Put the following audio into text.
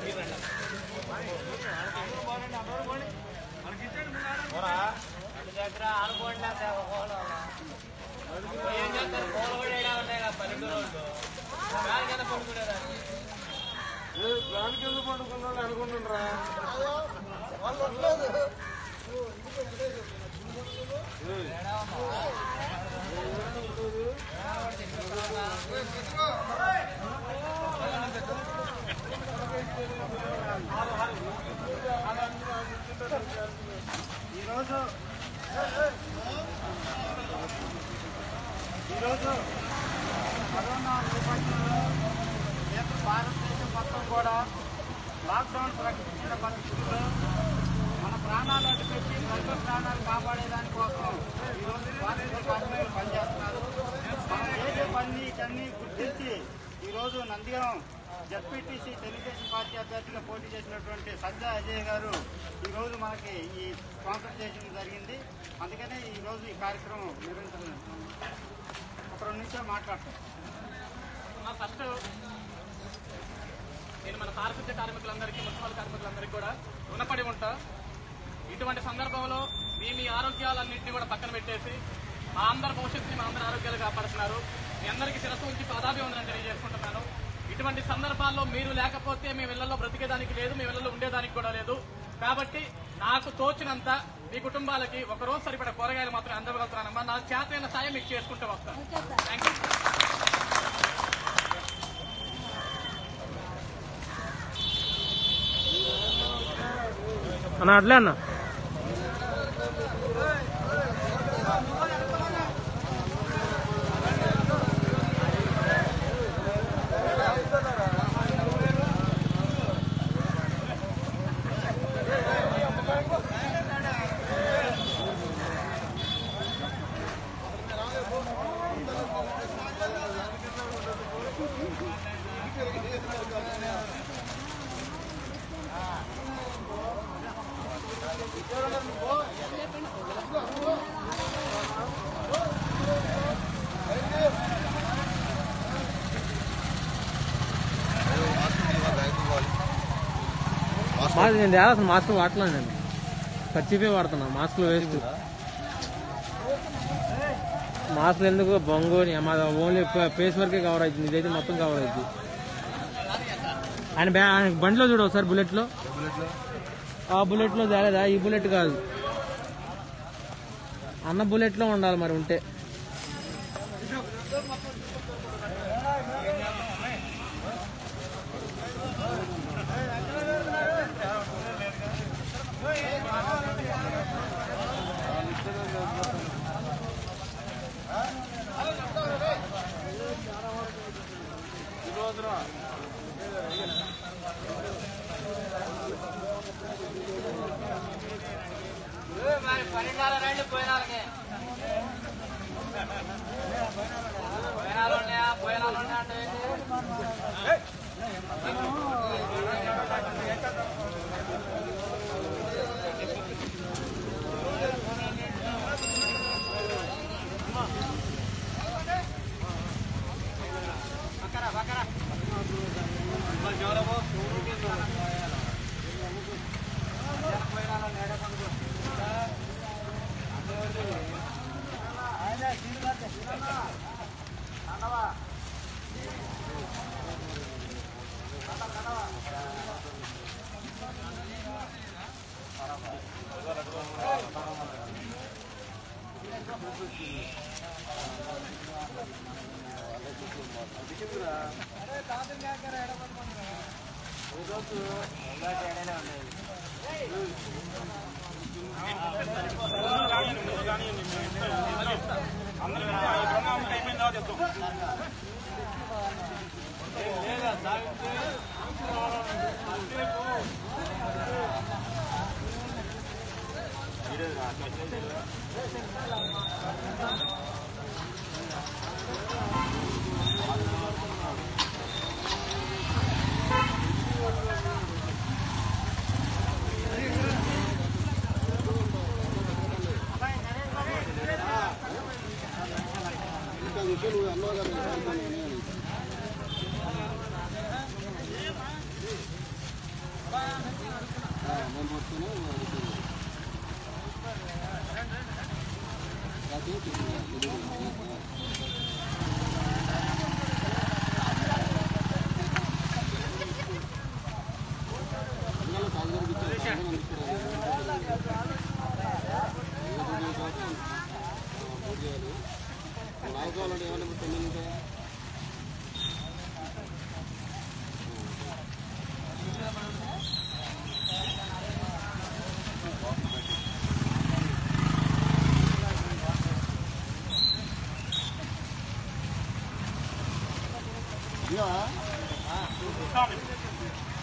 దగ్గర అనుకోండి ఏం చేస్తారు పూల కూడా ఏడా ఉన్నాయి కదా పల్లెటూరు వాళ్ళు దాని కింద పడుకునేదాన్ని దానికి ఎందుకు పండుకున్నాడు అనుకుంటుండ్రా ఈరోజు ఈరోజు కరోనా నేపథ్యంలో దేశ భారతదేశం మొత్తం కూడా లాక్డౌన్ ప్రకటించిన పరిస్థితుల్లో మన ప్రాణాలు అడ్డుపెట్టి ప్రజల ప్రాణాలు కాపాడేదాని కోసం ఈరోజు భారతీయ కార్మికులు పనిచేస్తున్నారు మనం చేసే పని కన్నీ గుర్తించి ఈరోజు నందిగాం జడ్పీటీసీ తెలుగుదేశం పార్టీ అభ్యర్థిగా పోటీ చేసినటువంటి సంజయ్ అజయ్ గారు ఈరోజు మనకి ఈ స్పాన్సర్ చేయడం జరిగింది అందుకనే ఈరోజు ఈ కార్యక్రమం నిర్వహించడం ఒక రెండు నిమిషాలు మాట్లాడతాం మా ఫస్ట్ నేను మన పారిశుద్ధ్య కార్మికులందరికీ మున్సిపల్ కార్మికులందరికీ కూడా రుణపడి ఉంటా ఇటువంటి సందర్భంలో మీ మీ ఆరోగ్యాలన్నింటినీ కూడా పక్కన పెట్టేసి మా అందరి భవిష్యత్తుని మా అందరి ఆరోగ్యాలు కాపాడుతున్నారు మీ అందరికీ శిరస్సు ఉంచి పాదాభివందనం తెలియజేసుకుంటున్నాను ఇటువంటి సందర్భాల్లో మీరు లేకపోతే మీ ఇళ్లలో బ్రతికేదానికి లేదు మీ ఇళ్లలో ఉండేదానికి కూడా లేదు కాబట్టి నాకు తోచినంత మీ కుటుంబాలకి ఒక రోజు సరిపడ కూరగాయలు మాత్రం అందగలుగుతున్నానమ్మా నా చేతైన సాయం మీకు చేసుకుంటూ వస్తాను థ్యాంక్ యూ అన్న అట్లే అన్న మాస్క్ నేను తేవాల్సిన మాస్క్ వాడలేదు నేను ఖర్చిపే వాడుతున్నా మాస్కులు వేస్ట్ మాస్కులు ఎందుకు బొంగు మాది ఓన్లీ ఫేస్ వరకే కవర్ అవుతుంది ఇదైతే మొత్తం కవర్ అవుతుంది ఆయన బ్యా ఆయన బండిలో చూడు ఒకసారి బుల్లెట్లో ఆ బుల్లెట్లో తేలేదా ఈ బుల్లెట్ కాదు అన్న బుల్లెట్లో ఉండాలి మరి ఉంటే మరి పన్నెండు రండి పోయినాలకి పోయినాలు ఉన్నాయా పోయినాలు ఉన్నాయా అంటే ఏంటి? ఆ